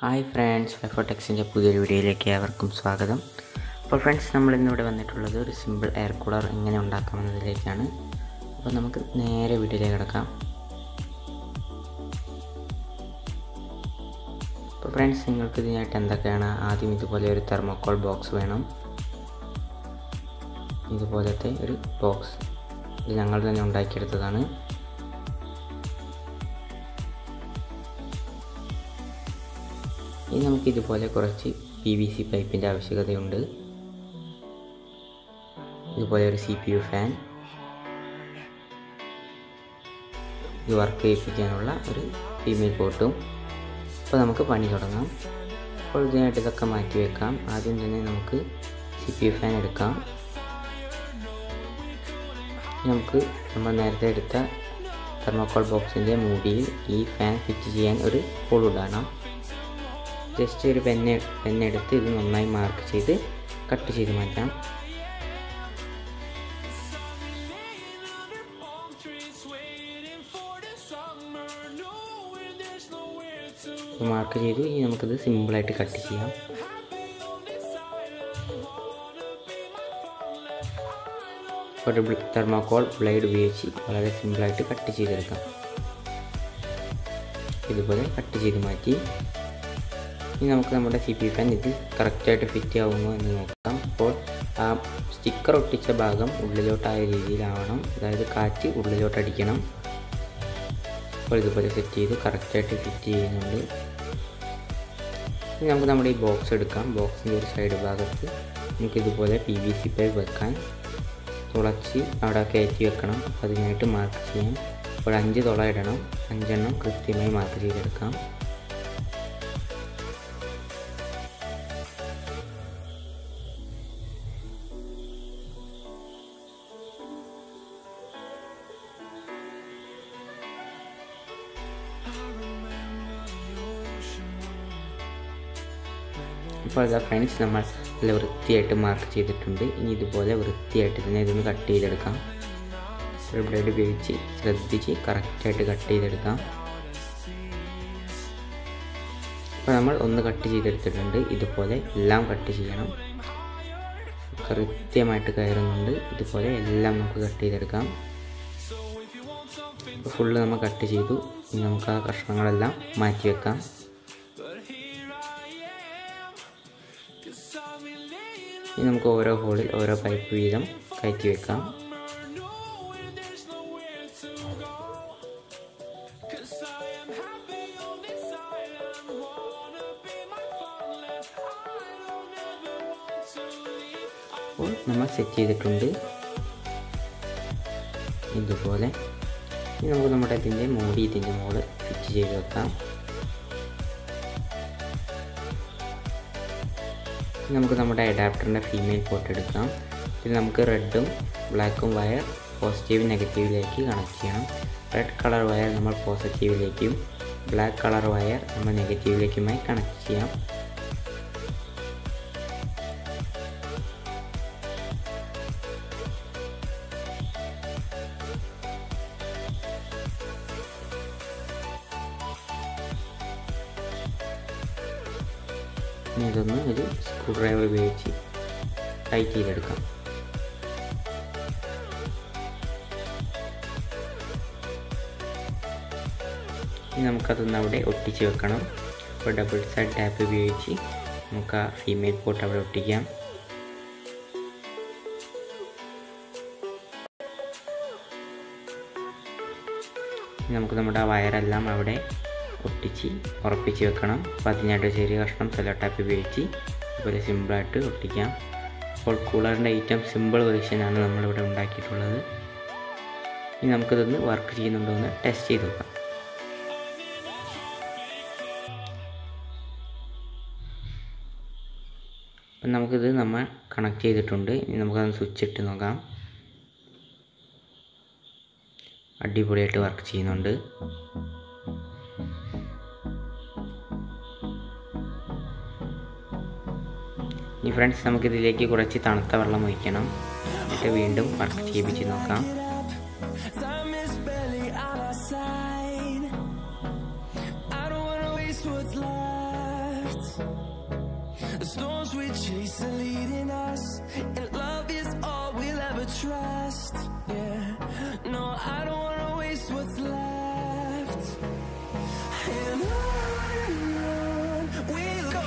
Hi friends ഫൈഫോടെക്സിൻ്റെ പുതിയൊരു വീഡിയോയിലേക്ക് ഏവർക്കും സ്വാഗതം അപ്പോൾ ഫ്രണ്ട്സ് നമ്മൾ ഇന്നിവിടെ വന്നിട്ടുള്ളത് ഒരു സിമ്പിൾ എയർ കൂളർ എങ്ങനെ ഉണ്ടാക്കാമെന്നതിലേക്കാണ് അപ്പോൾ നമുക്ക് നേരെ വീഡിയോയിലേക്ക് കിടക്കാം അപ്പോൾ ഫ്രണ്ട്സ് നിങ്ങൾക്ക് ഇതിനായിട്ട് എന്തൊക്കെയാണ് ആദ്യം ഇതുപോലെ ഒരു തെർമോക്കോൾ ബോക്സ് വേണം ഇതുപോലത്തെ ഒരു ബോക്സ് ഇത് ഞങ്ങൾ തന്നെ ഉണ്ടാക്കിയെടുത്തതാണ് ഇനി നമുക്ക് ഇതുപോലെ കുറച്ച് പി വി സി പൈപ്പിൻ്റെ ആവശ്യകതയുണ്ട് ഇതുപോലെ ഒരു സി പി യു ഫാൻ ഇത് വർക്ക് ചെയ്യിപ്പിക്കാനുള്ള ഒരു ഫീമെയിൽ പോട്ടും അപ്പോൾ നമുക്ക് പണി തുടങ്ങാം അപ്പോൾ ഇതിനായിട്ട് ഇതൊക്കെ മാറ്റി വെക്കാം ആദ്യം തന്നെ നമുക്ക് സി പി യു ഫാൻ എടുക്കാം നമുക്ക് നമ്മൾ നേരത്തെ എടുത്ത തെർമോക്കോൾ ബോക്സിൻ്റെ മൂടിയിൽ ഈ ഫാൻ ഫിറ്റ് ചെയ്യാൻ ഒരു ഹോൾ ഇടണം ജസ്റ്റ് ഒരു പെന്ന് പെന്നെടുത്ത് ഇത് നന്നായി മാർക്ക് ചെയ്ത് കട്ട് ചെയ്ത് മാറ്റാം മാർക്ക് ചെയ്തു ഇനി നമുക്കിത് സിമ്പിളായിട്ട് കട്ട് ചെയ്യാം ഒരു തെർമോക്കോൾ ബ്ലേഡ് ഉപയോഗിച്ച് വളരെ സിമ്പിളായിട്ട് കട്ട് ചെയ്തെടുക്കാം ഇതുപോലെ കട്ട് ചെയ്ത് മാറ്റി ഇനി നമുക്ക് നമ്മുടെ സി പി ഫാൻ ഇത് കറക്റ്റായിട്ട് ഫിറ്റ് ആവുമോ എന്ന് നോക്കാം അപ്പോൾ ആ സ്റ്റിക്കർ ഒട്ടിച്ച ഭാഗം ഉള്ളിലോട്ടായ രീതിയിലാവണം അതായത് കാറ്റ് ഉള്ളിലോട്ട് അടിക്കണം അപ്പോൾ ഇതുപോലെ സെറ്റ് ചെയ്ത് കറക്റ്റായിട്ട് ഫിറ്റ് ചെയ്യുന്നുണ്ട് ഇനി നമുക്ക് നമ്മുടെ ഈ ബോക്സ് എടുക്കാം ബോക്സിൻ്റെ ഒരു സൈഡ് ഭാഗത്ത് നമുക്കിതുപോലെ പി വി സി പൈപ്പ് വെക്കാൻ തുളച്ച് അവിടെ കയറ്റി വെക്കണം അതിനായിട്ട് മാർക്ക് ചെയ്യാം അപ്പോൾ അഞ്ച് തുള ഇടണം അഞ്ചെണ്ണം കൃത്യമായി മാർക്ക് ചെയ്തെടുക്കാം അപ്പോൾ അതാ ഫ്രണ്ട്സ് നമ്മൾ നല്ല വൃത്തിയായിട്ട് മാർക്ക് ചെയ്തിട്ടുണ്ട് ഇനി ഇതുപോലെ വൃത്തിയായിട്ട് തന്നെ ഇതൊന്ന് കട്ട് ചെയ്തെടുക്കാം ഒരു ബ്ലേഡ് ഉപയോഗിച്ച് ശ്രദ്ധിച്ച് കറക്റ്റായിട്ട് കട്ട് ചെയ്തെടുക്കാം അപ്പോൾ നമ്മൾ ഒന്ന് കട്ട് ചെയ്തെടുത്തിട്ടുണ്ട് ഇതുപോലെ എല്ലാം കട്ട് ചെയ്യണം കൃത്യമായിട്ട് കയറുന്നുണ്ട് ഇതുപോലെ എല്ലാം നമുക്ക് കട്ട് ചെയ്തെടുക്കാം അപ്പോൾ ഫുള്ള് നമ്മൾ കട്ട് ചെയ്തു ഇനി നമുക്ക് ആ കഷ്ണങ്ങളെല്ലാം മാറ്റി വെക്കാം ഇനി നമുക്ക് ഓരോ ഹോളിൽ ഓരോ പൈപ്പ് വീതം കയറ്റി വെക്കാം അപ്പോൾ നമ്മൾ സെറ്റ് ചെയ്തിട്ടുണ്ട് ഇതുപോലെ ഇനി നമുക്ക് നമ്മുടെ ഇതിൻ്റെ മൂടി ഇതിൻ്റെ മുകളിൽ ഫിറ്റ് ചെയ്ത് വെക്കാം നമുക്ക് നമ്മുടെ അഡാപ്റ്ററിൻ്റെ ഫീമെയിൽ പോർട്ട് എടുക്കാം ഇതിൽ നമുക്ക് റെഡും ബ്ലാക്കും വയർ പോസിറ്റീവ് നെഗറ്റീവിലേക്ക് കണക്ട് ചെയ്യണം റെഡ് കളർ വയർ നമ്മൾ പോസിറ്റീവിലേക്കും ബ്ലാക്ക് കളർ വയർ നമ്മൾ നെഗറ്റീവിലേക്കുമായി കണക്ട് ചെയ്യാം ഇനി ഇതൊന്ന് ഒരു സ്ക്രൂ ഡ്രൈവർ ഉപയോഗിച്ച് ടൈറ്റ് ചെയ്തെടുക്കാം ഇനി നമുക്കതൊന്ന് അവിടെ ഒട്ടിച്ച് വെക്കണം അപ്പോൾ ഡബിൾ സൈഡ് ടാപ്പ് ഉപയോഗിച്ച് നമുക്ക് ആ ഫീമെയിൽ പോട്ട് അവിടെ ഒട്ടിക്കാം നമുക്ക് നമ്മുടെ ആ വയറെല്ലാം അവിടെ ഒട്ടിച്ച് ഉറപ്പിച്ച് വെക്കണം അപ്പോൾ അതിനായിട്ട് ചെറിയ കഷ്ണം സെലോ ടാപ്പ് ഉപയോഗിച്ച് അതുപോലെ സിമ്പിളായിട്ട് ഒട്ടിക്കാം അപ്പോൾ കൂളറിൻ്റെ ഐറ്റം സിമ്പിൾ വെർഷനാണ് നമ്മളിവിടെ ഉണ്ടാക്കിയിട്ടുള്ളത് ഇനി നമുക്കിതൊന്ന് വർക്ക് ചെയ്യുന്നുണ്ടോ എന്ന് ടെസ്റ്റ് ചെയ്ത് നോക്കാം അപ്പം നമുക്കിത് നമ്മൾ കണക്ട് ചെയ്തിട്ടുണ്ട് ഇനി നമുക്കതൊന്ന് സ്വിച്ച് ഇട്ട് നോക്കാം അടിപൊളിയായിട്ട് വർക്ക് ചെയ്യുന്നുണ്ട് ഇനി ഫ്രണ്ട്സ് നമുക്കിതിലേക്ക് കുറച്ച് തണുത്ത വെള്ളം ഒഴിക്കണം എന്നിട്ട് വീണ്ടും വർക്ക് ചെയ്യിപ്പിച്ച് നോക്കാം Time is barely on our side. I don't wanna waste what's left. storms we chase are leading us, and love is all we'll ever trust. Yeah, no, I don't wanna waste what's left. And on we'll go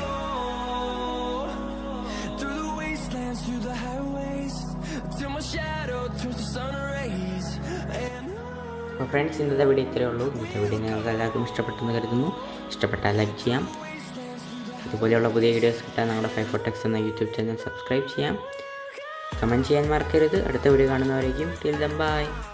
through the wastelands, through the highways, till my shadow turns to sun rays. And on അപ്പോൾ friends ഇന്നത്തെ video ഇത്രയേ ഉള്ളൂ ഇന്നത്തെ video നിങ്ങൾക്ക് എല്ലാവർക്കും ഇഷ്ടപ്പെട്ടെന്ന് കരുതുന്നു ഇഷ്ടപ്പെട്ടാൽ ലൈക്ക് ചെയ്യാം ഇതുപോലെയുള്ള പുതിയ വീഡിയോസ് കിട്ടാൻ ഞങ്ങളുടെ ഫൈവ് ഫോട്ടെക്സ് എന്ന യൂട്യൂബ് ചാനൽ സബ്സ്ക്രൈബ് ചെയ്യാം കമൻറ്റ് ചെയ്യാൻ മറക്കരുത് അടുത്ത വീഡിയോ കാണുന്നവരേക്കും ടിൽ ദം ബൈ